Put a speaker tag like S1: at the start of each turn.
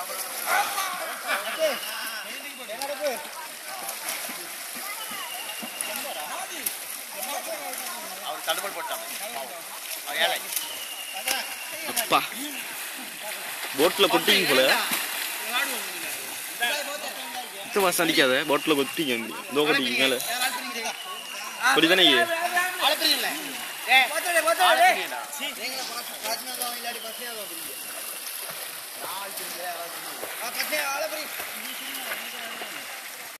S1: அவர் தடுப்பல் போட்டாங்க அவன் ஏழை
S2: அப்பா போட்டில் கொட்டிங்க போல இத்த மாசம் அடிக்காத போட்டில் கொட்டிங்க இதோ கொட்டிங்க மேலே அப்படி தானே
S1: ஆள்